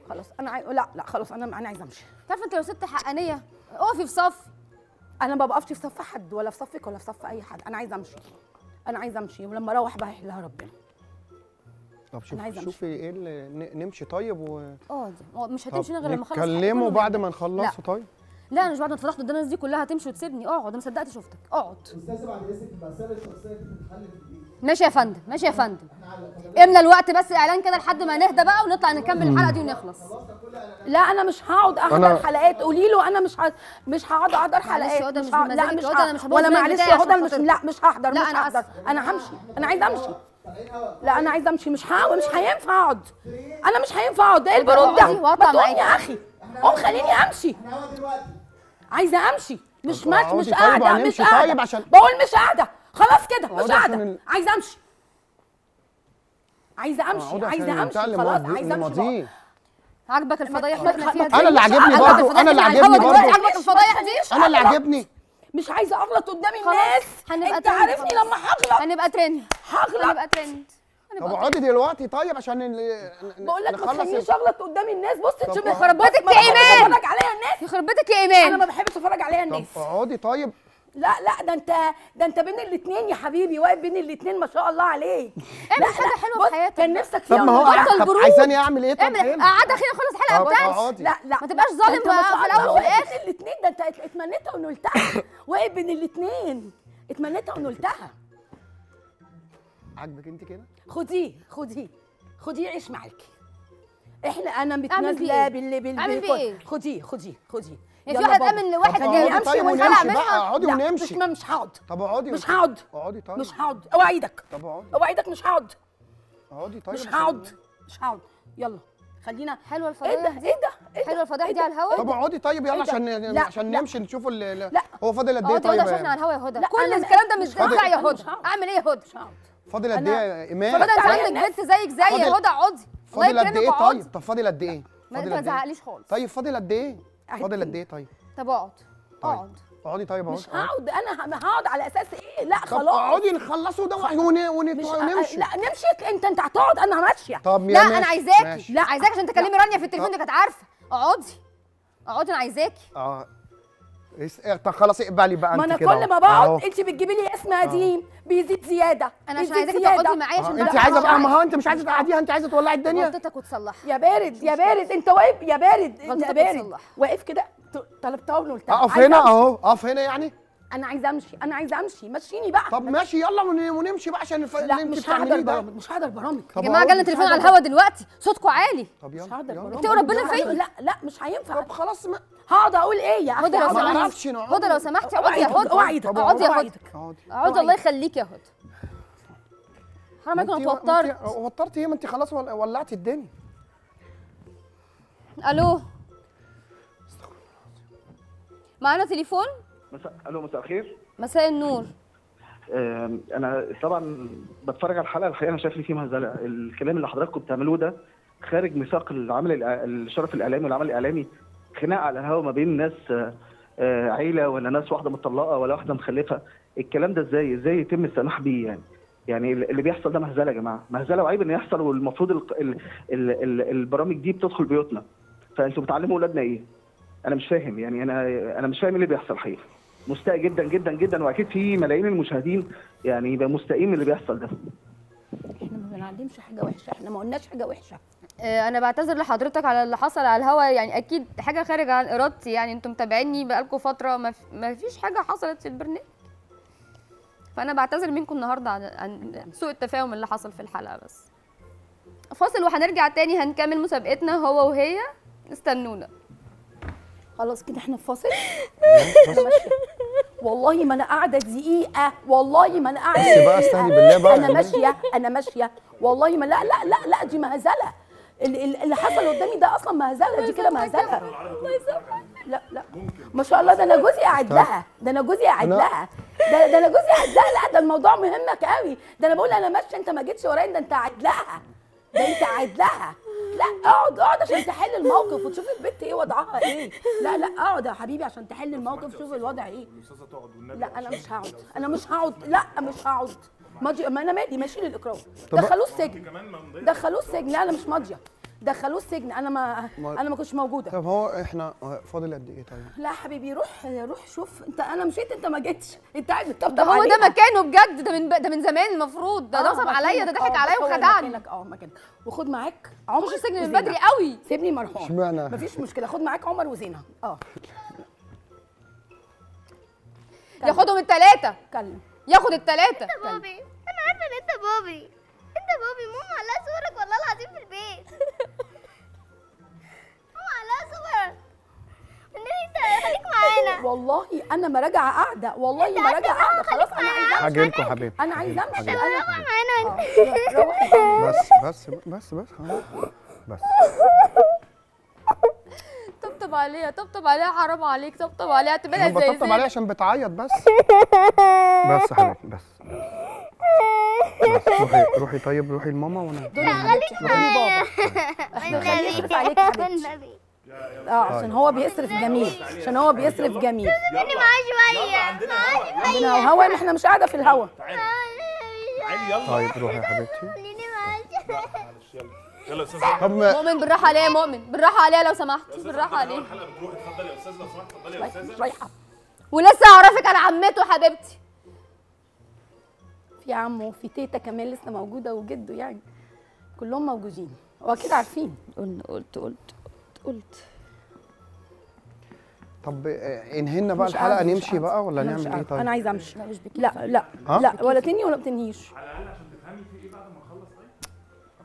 خلاص انا عاي... لا لا خلاص انا انا عايزه امشي عارفه انت لو ست حقانيه اقفي في صف انا ما بقفش في صف حد ولا في صفك ولا في صف اي حد انا عايزه امشي انا عايزه امشي ولما اروح بقى يحلها ربنا طب شوف عايزة أمشي. شوفي ايه اللي ن- نمشي طيب و اقعدي اقعد. مش طب هتمشي غير لما اخلص نتكلموا حاجة. بعد ما نخلصوا طيب لا انا مش بعد ما اتفضحت قدام الناس دي كلها هتمشي وتسيبني اقعد انا ما صدقت شفتك اقعد استاذ بعد اذنك المساله الشخصيه دي بتتحل في البيت ماشي يا فندم ماشي يا فندم املى الوقت بس اعلان كده لحد ما نهدى بقى ونطلع نكمل الحلقه دي ونخلص لا انا مش هقعد احضر أنا- حلقات قولي له انا مش ه... مش هقعد احضر حلقات هدى، مش مش هقعد- لا بمزاجك مش يا هدى، أنا مش هقعد. هبوظ ولا المود معلش بتاعي يا عشان هدى مش خاطرك. لا مش هحضر لا، مش أنا هحضر آسفة. انا همشي انا عايزه امشي لا انا عايزه امشي مش هقعد مش هينفع اقعد انا مش هينفع اقعد ايه البرود ده اقعدي ما واطلع تقوم معاكي. يا اخي قوم خليني امشي احنا هوا دلوقتي عايزه امشي مش طب ماشي اقعدي مش طيب قاعده مش وهنمشي قاعده طيب عشان- بقول مش قاعده خلاص كده مش اقعدي عشان قاعده ال- عايزه امشي عايزه امشي اقعدي عشان عايزه بتاع امشي اللي خلاص ماضي- عايزه اللي امشي بقى. ماضيه. عاجبك الفضايح اللي احنا فيها دي انا اللي عاجبني عاجبك برضه الفضايح انا اللي على عاجبني الهوا دلوقتي؟ برضه عاجبك الفضايح دي انا اللي أغلط. عاجبني مش عايزه اغلط قدام خلاص، الناس هنبقى انت ترند عارفني خلاص. لما هغلط هنبقى ترند هغلط هنبقى ترند طب هنبقى اقعدي دلوقتي طيب عشان ال- ن- بقول لك ما نخلص تخلينيش ال- اغلط قدام الناس بص طب تشوف يخرب بيتك ما يا بحبش إيمان. اتفرج عليها الناس يخرب بيتك يا انا ايمان ما بحبش اتفرج عليها طب الناس اقعدي طيب لا لا ده انت ده انت بين الاثنين يا حبيبي واقف بين الاثنين ما شاء الله عليك اعمل حاجه حلوه بص في حياتك كان نفسك طب فيها ما هو والله. بطل طب برود. عايزاني اعمل ايه طب اعمل حلو قعدة خلينا نخلص الحلقه طب بتاعتي اقعدي لا لا ما تبقاش ظالم ده انت ما شاء في الله الاول وفي واقف الاخر بين الاثنين ده انت ات- اتمنيتها ونلتها واقف بين الاثنين اتمنيتها ونلتها عاجبك انت كده خديه خديه خديه عيش معاكي احنا انا أعمل متنازله فيه إيه؟ باللي بال أعمل فيه إيه؟ خديه خديه خديه يعني في يلا واحد بابا. امن لواحد طب خليني اقعدي امشي طيب ونخلع ونمشي منها. بقى اقعدي لا ونمشي مش ما مش هقعد طب اقعدي مش هقعد اقعدي طيب مش هقعد اوعدك طب اقعدي اوعدك مش هقعد اقعدي طيب مش عشان- هقعد مش هقعد يلا خلينا حلوه ايه الفضايح ده دي ايه ده ايه ده حلوه الفضايح إيه دي ده؟ على الهوا طب اقعدي طيب يلا إيه ده؟ عشان لا، عشان لا. نمشي نشوف ال- ال- لا. هو فاضل قد ايه اقعد يا هدى طيب عشان احنا على الهوا يا هدى لا، كل أنا- الكلام ده مش مش هقعد. بيطلع يا أنا هدى مش هقعد. اعمل ايه يا هدى مش هقعد فاضل قد أنا- ايه يا ايمان هدى انت تعالي عندك الناس. بنت زيك زي فاضل- يا هدى اقعدي الله فاضل قد يكرمك ايه اقعدي. طيب طب فاضل قد ايه ما فاضل ما قد ايه تزعقليش خالص طيب فاضل قد ايه قاعد فاضل فين؟ قد ايه طيب طب اقعد طيب. اقعد اقعدي طيب اهو مش هقعد انا ه- هقعد على اساس ايه لا طب خلاص اقعدي نخلصوا ده ون- ون- مش ونمشي لا نمشي انت انت هتقعد انا ماشيه طب يا لا ماشي، انا عايزاكي ماشي. لا عايزاكي عشان تكلمي رانيا في التليفون دي كانت عارفه اقعدي اقعدي انا عايزاكي اه اس- إيه، طب خلاص اقبلي بقى ما انت انا كده كل أهو. ما بقعد أهو. انت بتجيبي لي اسم قديم بيزيد زياده انا عشان بيزيد عايزاكي زيادة. تقعدي معايا آه، عشان انت ده عايزه بقى عشان ما هو انت مش عايزه تقعديها انت عايزه تولعي الدنيا غلطتك وتصلحها يا بارد يا بارد انت واقف يا بارد غلطتك يا بارد بتصلح. واقف كده ت- طلبتها ونقولتها اقف عايزة هنا أمشي. اهو اقف هنا يعني انا عايزه امشي انا عايزه امشي مشيني بقى طب ماشي يلا ون- ونمشي بقى عشان الف... لا اللي انت مش هحضر بتعمليه ده برامج مش هحضر برامج طب يا جماعه اقعدي. جالنا تليفون على الهوا دلوقتي صوتكم عالي طب مش يلا هحضر يلا. برامج اتقوا ربنا مش فيا. هحضر- لا لا مش هينفع طب خلاص ما هقعد اقول ايه يا هدى لو اخي ما سمحتي اعرفش نقعد. هدى لو سمحتي اقعدي يا هدى اوعدك طب اقعدي يا هدى اوعدك اقعدي اقعدي الله يخليك يا هدى حرام عليكم ما انا انت- ما انت- اتوترت وترتي ايه ما انت خلاص ول- ولعتي الدنيا الو معانا تليفون مساء الو مساء الخير مساء النور آم، انا طبعا بتفرج على الحلقه الحقيقه انا شايف ان في مهزله الكلام اللي حضراتكم بتعملوه ده خارج ميثاق العمل الإع- الشرف الاعلامي والعمل الاعلامي خناقه على الهوا ما بين ناس آه، آه، عيله ولا ناس واحده مطلقه ولا واحده مخلفه الكلام ده ازاي ازاي يتم السماح بيه يعني يعني اللي بيحصل ده مهزله يا جماعه مهزله وعيب ان يحصل والمفروض ال ال ال ال البرامج دي بتدخل بيوتنا فانتوا بتعلموا اولادنا ايه انا مش فاهم يعني انا انا مش فاهم ايه اللي بيحصل حقيقي مستاء جدا جدا جدا واكيد في ملايين المشاهدين يعني يبقى مستائين من اللي بيحصل ده احنا ما بنعلمش حاجه وحشه احنا ما قلناش حاجه وحشه آه، انا بعتذر لحضرتك على اللي حصل على الهوا يعني اكيد حاجه خارج عن ارادتي يعني انتم متابعيني بقالكم فتره ما في- ما فيش حاجه حصلت في البرنامج فانا بعتذر منكم النهارده عن, عن سوء التفاهم اللي حصل في الحلقه بس فاصل وهنرجع تاني هنكمل مسابقتنا هو وهي استنونا خلاص كده احنا في فاصل أنا ماشية. والله ما انا قاعده دقيقه والله ما انا قاعده بس بقى استهدي بالله بقى انا ماشيه انا ماشيه والله ما لا لا لا لا دي مهزله ال- ال- اللي حصل قدامي ده اصلا مهزله دي كده مهزله لا لا ما شاء الله ده انا جوزي قاعد لها ده انا جوزي قاعد أنا- لها ده ده انا جوزي قاعد لها لا ده الموضوع مهمك قوي ده انا بقول انا ماشيه انت ما جيتش ورايا ده انت قاعد لها ده انت قاعد لها لا اقعد اقعد عشان تحل الموقف وتشوف البنت ايه وضعها ايه لا لا اقعد يا حبيبي عشان تحل الموقف شوف الوضع ايه لا انا مش هقعد انا مش هقعد لا مش هقعد ماضي ما انا مالي ماشي للاكراه دخلوه السجن دخلوه السجن لا انا مش ماضيه دخلوه السجن انا ما ما- انا ما كنتش موجوده طب هو احنا فاضل قد ايه طيب لا حبيبي روح روح شوف انت انا مشيت انت ما جيتش انت قاعد ده بتطبطب هو ده عليها. مكانه بجد ده من ده من زمان المفروض ده آه، نصب عليا ده مكانك، ضحك آه، عليا هو وخدعني مكانك اه مكانك وخد معاك عمر خش السجن من وزينة. بدري قوي سيبني مرحوم اشمعنى؟ مفيش مشكله خد معاك عمر وزينه اه ياخدهم الثلاثه اتكلم ياخد الثلاثه انت بابي انا عارفه ان انت بابي انت بابي ماما عليها صورك والله العظيم في البيت ماما عليها صورك النبي انت خليك معانا والله انا ما راجعه قاعده والله ما راجعه قاعده خلاص انا عايزه هاجي لكم حبيبي انا عايزه امشي هاجي انا معانا آه، روحي بس بس بس بس خلاص. بس طبطب عليها طبطب عليها حرام عليك طبطب عليها انا تبقى زي بطبطب عليها زي عشان بتعيط بس بس يا حبيبي بس بس روحي روحي طيب روحي لماما وانا دول يا حبيبتي روحي بابا احنا خليه يصرف عليك يا حبيبتي والنبي اه عشان هو بيصرف جميل عشان هو بيصرف جميل مني معاه شويه عندنا هوا ان احنا مش قاعده في الهوا تعالي يلا طيب روحي يا حبيبتي خليني معاه شوية. معلش يلا يلا يا استاذ طب مؤمن بالراحه عليها يا مؤمن بالراحه عليها لو سمحتي بالراحه عليها الحلقه بتروح اتفضلي يا استاذ لو سمحت اتفضلي يا مش استاذه رايحه ولسه اعرفك على عمته حبيبتي في عمه وفي تيتا كمان لسه موجوده وجده يعني كلهم موجودين واكيد عارفين قلت قلت قلت قلت طب آه، انهينا بقى مش الحلقه قاعدة، مش نمشي قاعدة. بقى ولا أنا مش نعمل ايه قاعدة. طيب انا عايزه امشي لا لا ها؟ لا ولا تنهي ولا بتنهيش على الاقل عشان تفهمي في ايه